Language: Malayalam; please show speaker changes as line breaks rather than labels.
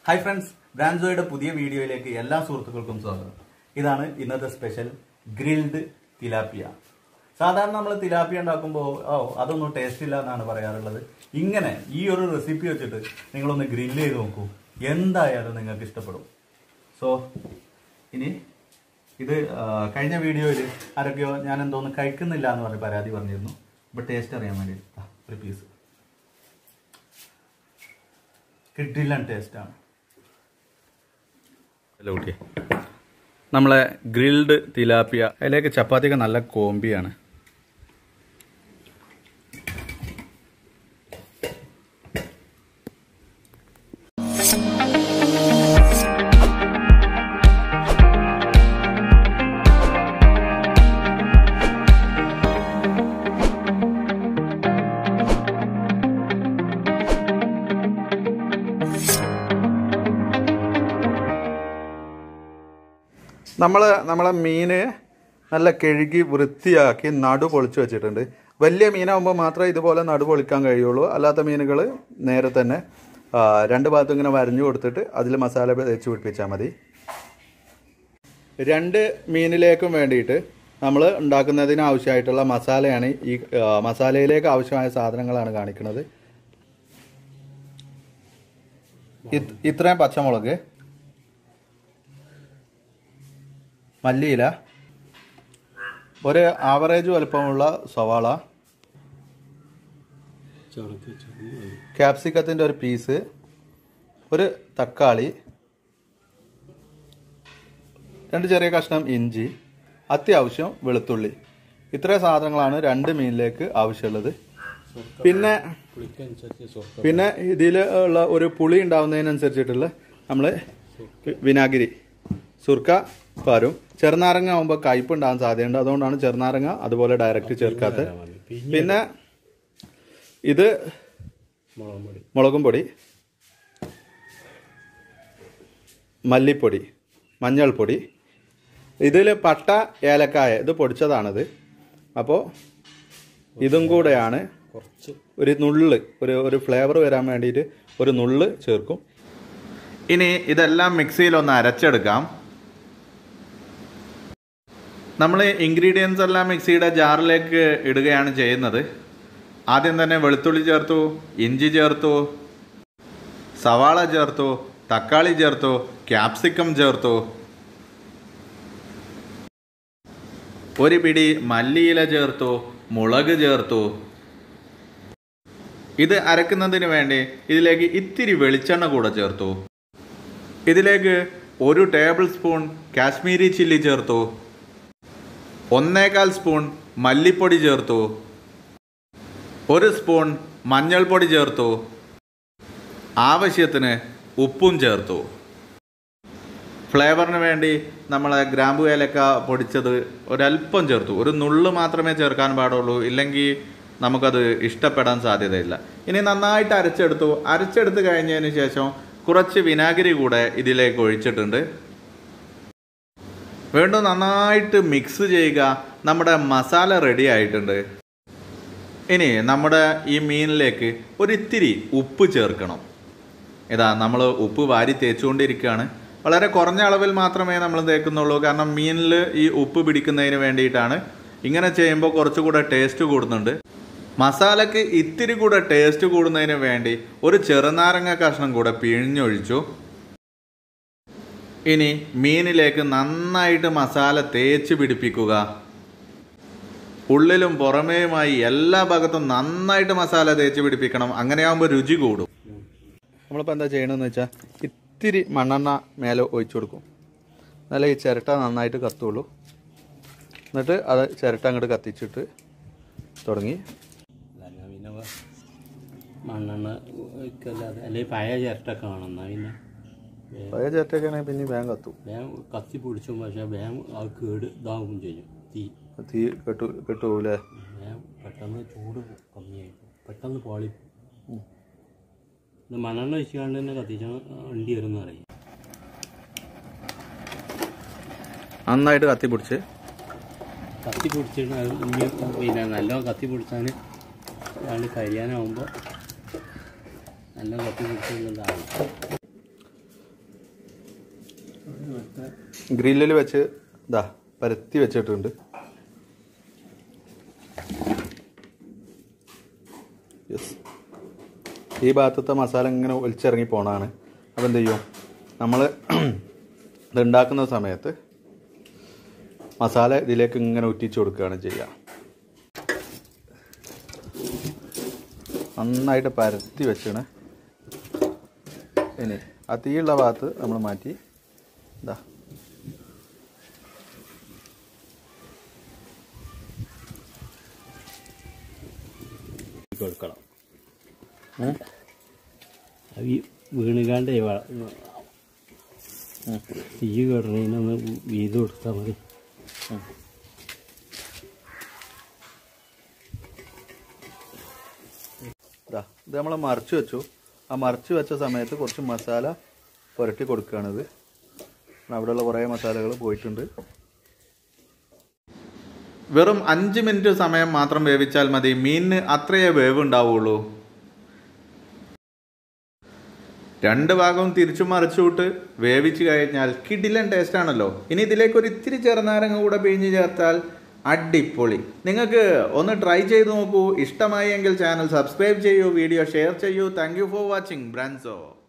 ഹായ് ഫ്രണ്ട്സ് ബ്രാൻസോയുടെ പുതിയ വീഡിയോയിലേക്ക് എല്ലാ സുഹൃത്തുക്കൾക്കും സ്വാഗതം ഇതാണ് ഇന്നത്തെ സ്പെഷ്യൽ ഗ്രിൽഡ് തിലാപ്പിയ സാധാരണ നമ്മൾ തിലാപ്പിയ ഉണ്ടാക്കുമ്പോൾ ഓ അതൊന്നും ടേസ്റ്റ് ഇല്ല എന്നാണ് പറയാറുള്ളത് ഇങ്ങനെ ഈ ഒരു റെസിപ്പി വെച്ചിട്ട് നിങ്ങളൊന്ന് ഗ്രില്ല് ചെയ്ത് നോക്കൂ എന്തായാലും നിങ്ങൾക്ക് ഇഷ്ടപ്പെടും സോ ഇനി ഇത് ആ, കഴിഞ്ഞ വീഡിയോയിൽ ആരൊക്കെയോ ഞാൻ എന്തോന്ന് കഴിക്കുന്നില്ല എന്ന് പറഞ്ഞ് പരാതി പറഞ്ഞിരുന്നു ഇപ്പൊ ടേസ്റ്റ് അറിയാൻ വേണ്ടി ദാ, ഒരു പീസ് കിഡിലൻ ടേസ്റ്റാണ് ഹലോ കുട്ടി നമ്മളെ ഗ്രിൽഡ് തിലാപ്പിയ അതിലേക്ക് ചപ്പാത്തിയൊക്കെ നല്ല കോമ്പിയാണ് നമ്മൾ നമ്മളെ മീന് നല്ല കഴുകി വൃത്തിയാക്കി നടു പൊളിച്ച് വെച്ചിട്ടുണ്ട് വലിയ മീനാകുമ്പോൾ മാത്രമേ ഇതുപോലെ നടു പൊളിക്കാൻ കഴിയുള്ളൂ അല്ലാത്ത മീനുകൾ നേരെ തന്നെ ആ, രണ്ട് ഭാഗത്തും ഇങ്ങനെ വരഞ്ഞു കൊടുത്തിട്ട് അതിൽ മസാല തേച്ച് പിടിപ്പിച്ചാൽ മതി രണ്ട് മീനിലേക്കും വേണ്ടിയിട്ട് നമ്മൾ ഉണ്ടാക്കുന്നതിന് ആവശ്യമായിട്ടുള്ള മസാലയാണ് ഈ ആ, മസാലയിലേക്ക് ആവശ്യമായ സാധനങ്ങളാണ് കാണിക്കുന്നത് ഇത്- ഇത്രയും പച്ചമുളക് മല്ലിയില ഒരു ആവറേജ് വലുപ്പമുള്ള സവാള ക്യാപ്സിക്കത്തിൻ്റെ ഒരു പീസ് ഒരു തക്കാളി രണ്ട് ചെറിയ കഷ്ണം ഇഞ്ചി അത്യാവശ്യം വെളുത്തുള്ളി ഇത്രയും സാധനങ്ങളാണ് രണ്ട് മീനിലേക്ക് ആവശ്യമുള്ളത് പിന്നെ പിന്നെ ഇതിൽ ഉള്ള ഒരു പുളി ഉണ്ടാവുന്നതിനനുസരിച്ചിട്ടുള്ള നമ്മൾ വിനാഗിരി സുർക്ക പാരും ചെറുനാരങ്ങ ആകുമ്പോൾ കയ്പ് ഉണ്ടാകാൻ സാധ്യതയുണ്ട് അതുകൊണ്ടാണ് ചെറുനാരങ്ങ അതുപോലെ ഡയറക്റ്റ് ചേർക്കാത്തത് പിന്നെ ഇത് മുളകും പൊടി മല്ലിപ്പൊടി മഞ്ഞൾപ്പൊടി ഇതിൽ പട്ട ഏലക്കായ ഇത് പൊടിച്ചതാണിത് അപ്പോൾ ഇതും കൂടെയാണ് ഒരു നുള്ള് ഒരു ഒരു ഫ്ലേവർ വരാൻ വേണ്ടിയിട്ട് ഒരു നുള്ള് ചേർക്കും ഇനി ഇതെല്ലാം മിക്സിയിൽ ഒന്ന് അരച്ചെടുക്കാം നമ്മൾ ഇൻഗ്രീഡിയൻസ് എല്ലാം മിക്സിയുടെ ജാറിലേക്ക് ഇടുകയാണ് ചെയ്യുന്നത് ആദ്യം തന്നെ വെളുത്തുള്ളി ചേർത്തു ഇഞ്ചി ചേർത്തു സവാള ചേർത്തു തക്കാളി ചേർത്തു ക്യാപ്സിക്കം ചേർത്തു ഒരു പിടി മല്ലിയില ചേർത്തു മുളക് ചേർത്തു ഇത് അരക്കുന്നതിന് വേണ്ടി ഇതിലേക്ക് ഇത്തിരി വെളിച്ചെണ്ണ കൂടെ ചേർത്തു ഇതിലേക്ക് ഒരു ടേബിൾ സ്പൂൺ കാശ്മീരി ചില്ലി ചേർത്തു ഒന്നേകാൽ സ്പൂൺ മല്ലിപ്പൊടി ചേർത്തു ഒരു സ്പൂൺ മഞ്ഞൾപ്പൊടി ചേർത്തു ആവശ്യത്തിന് ഉപ്പും ചേർത്തു ഫ്ലേവറിന് വേണ്ടി നമ്മൾ ഗ്രാമ്പു ഏലക്ക പൊടിച്ചത് ഒരല്പം ചേർത്തു ഒരു നുള്ള് മാത്രമേ ചേർക്കാൻ പാടുള്ളൂ ഇല്ലെങ്കിൽ നമുക്കത് ഇഷ്ടപ്പെടാൻ സാധ്യതയില്ല ഇനി നന്നായിട്ട് അരച്ചെടുത്തു അരച്ചെടുത്ത് കഴിഞ്ഞതിന് ശേഷം കുറച്ച് വിനാഗിരി കൂടെ ഇതിലേക്ക് ഒഴിച്ചിട്ടുണ്ട് വീണ്ടും നന്നായിട്ട് മിക്സ് ചെയ്യുക നമ്മുടെ മസാല റെഡി ആയിട്ടുണ്ട് ഇനി നമ്മുടെ ഈ മീനിലേക്ക് ഒരിത്തിരി ഉപ്പ് ചേർക്കണം ഇതാ നമ്മൾ ഉപ്പ് വാരി തേച്ചുകൊണ്ടിരിക്കുകയാണ് വളരെ കുറഞ്ഞ അളവിൽ മാത്രമേ നമ്മൾ തേക്കുന്നുള്ളൂ കാരണം മീനിൽ ഈ ഉപ്പ് പിടിക്കുന്നതിന് വേണ്ടിയിട്ടാണ് ഇങ്ങനെ ചെയ്യുമ്പോൾ കുറച്ചുകൂടെ ടേസ്റ്റ് കൂടുന്നുണ്ട് മസാലയ്ക്ക് ഇത്തിരി കൂടെ ടേസ്റ്റ് കൂടുന്നതിന് വേണ്ടി ഒരു ചെറുനാരങ്ങ കഷ്ണം കൂടെ പിഴിഞ്ഞൊഴിച്ചു ഇനി മീനിലേക്ക് നന്നായിട്ട് മസാല തേച്ച് പിടിപ്പിക്കുക ഉള്ളിലും പുറമേയുമായി എല്ലാ ഭാഗത്തും നന്നായിട്ട് മസാല തേച്ച് പിടിപ്പിക്കണം അങ്ങനെയാകുമ്പോൾ രുചി കൂടും നമ്മളിപ്പോൾ എന്താ ചെയ്യണമെന്ന് വെച്ചാൽ ഇത്തിരി മണ്ണെണ്ണ മേലെ ഒഴിച്ചു കൊടുക്കും എന്നാലേ ഈ ചിരട്ട നന്നായിട്ട് കത്തുള്ളൂ എന്നിട്ട് അത് ചിരട്ട അങ്ങോട്ട് കത്തിച്ചിട്ട് തുടങ്ങി
അല്ല പിന്നെ വ- മണ്ണെണ്ണ ഒഴിക്കല്ലാതെ അല്ലെങ്കിൽ പഴയ ചിരട്ടൊക്കെ വേണം എന്നാൽ പിന്നെ വേ-
പഴയ ചിരട്ടയൊക്കെ ആണെങ്കിൽ പിന്നെ വേഗം കത്തും
വേഗം കത്തി പിടിച്ചും പക്ഷേ വേഗം അത് കേട് ഇതാവും ചെയ്യും തീ
തീ കെട്ടു കെട്ടുപോകൂലേ
വേഗം പെട്ടെന്ന് ചൂട് കമ്മിയായി പോകും. പെട്ടെന്ന് പാളി പോകും. ഇത് മണ്ണെണ്ണ ഒഴിച്ചുകൊണ്ട് തന്നെ കത്തിച്ചാൽ വണ്ടി വരും അറിയാം
നന്നായിട്ട് കത്തി പിടിച്ച്
കത്തി പിടിച്ചിട്ട് അത് ഇനി പിന്നെ നല്ലോണം കത്തി പിടിച്ചാൽ അയാൾ കരിയാനാവുമ്പോൾ നല്ല കത്തി പിടിച്ചിട്ടുള്ളതാണ്
ഗ്രില്ലിൽ വെച്ച് ഇതാ പരത്തി വെച്ചിട്ടുണ്ട് യെസ് ഈ ഭാഗത്തത്തെ മസാല ഇങ്ങനെ ഒലിച്ചിറങ്ങി പോണതാണ് അപ്പോൾ എന്ത് ചെയ്യും നമ്മൾ ഇത് ഉണ്ടാക്കുന്ന സമയത്ത് മസാല ഇതിലേക്ക് ഇങ്ങനെ ഉറ്റിച്ച് കൊടുക്കുകയാണ് ചെയ്യുക നന്നായിട്ട് പരത്തി വെച്ചാണ് ഇനി ആ തീയുള്ള ഭാഗത്ത് നമ്മൾ മാറ്റി ഇതാ
കൊടുക്കണം അത് ഈ വീണുകാണ്ടേ വ- തീ കിടണതിനൊന്ന് വീത് കൊടുത്താൽ മതി
ഇതാ ഇത് നമ്മൾ മറിച്ച് വെച്ചു ആ മറിച്ച് വെച്ച സമയത്ത് കുറച്ച് മസാല പുരട്ടി കൊടുക്കുകയാണിത് അവിടെയുള്ള കുറേ മസാലകൾ പോയിട്ടുണ്ട് വെറും അഞ്ച് മിനിറ്റ് സമയം മാത്രം വേവിച്ചാൽ മതി മീനിന് അത്രയേ വേവ് ഉണ്ടാവുള്ളൂ രണ്ട് ഭാഗവും തിരിച്ചു മറിച്ചുവിട്ട് വേവിച്ച് കഴിഞ്ഞാൽ കിടിലൻ ടേസ്റ്റ് ആണല്ലോ ഇനി ഇതിലേക്ക് ഒരു ഇത്തിരി ചെറുനാരങ്ങ കൂടെ പിഴിഞ്ഞ് ചേർത്താൽ അടിപൊളി നിങ്ങൾക്ക് ഒന്ന് ട്രൈ ചെയ്ത് നോക്കൂ ഇഷ്ടമായി എങ്കിൽ ചാനൽ സബ്സ്ക്രൈബ് ചെയ്യൂ വീഡിയോ ഷെയർ ചെയ്യൂ താങ്ക് യു ഫോർ വാച്ചിങ് ബ്രാൻസോ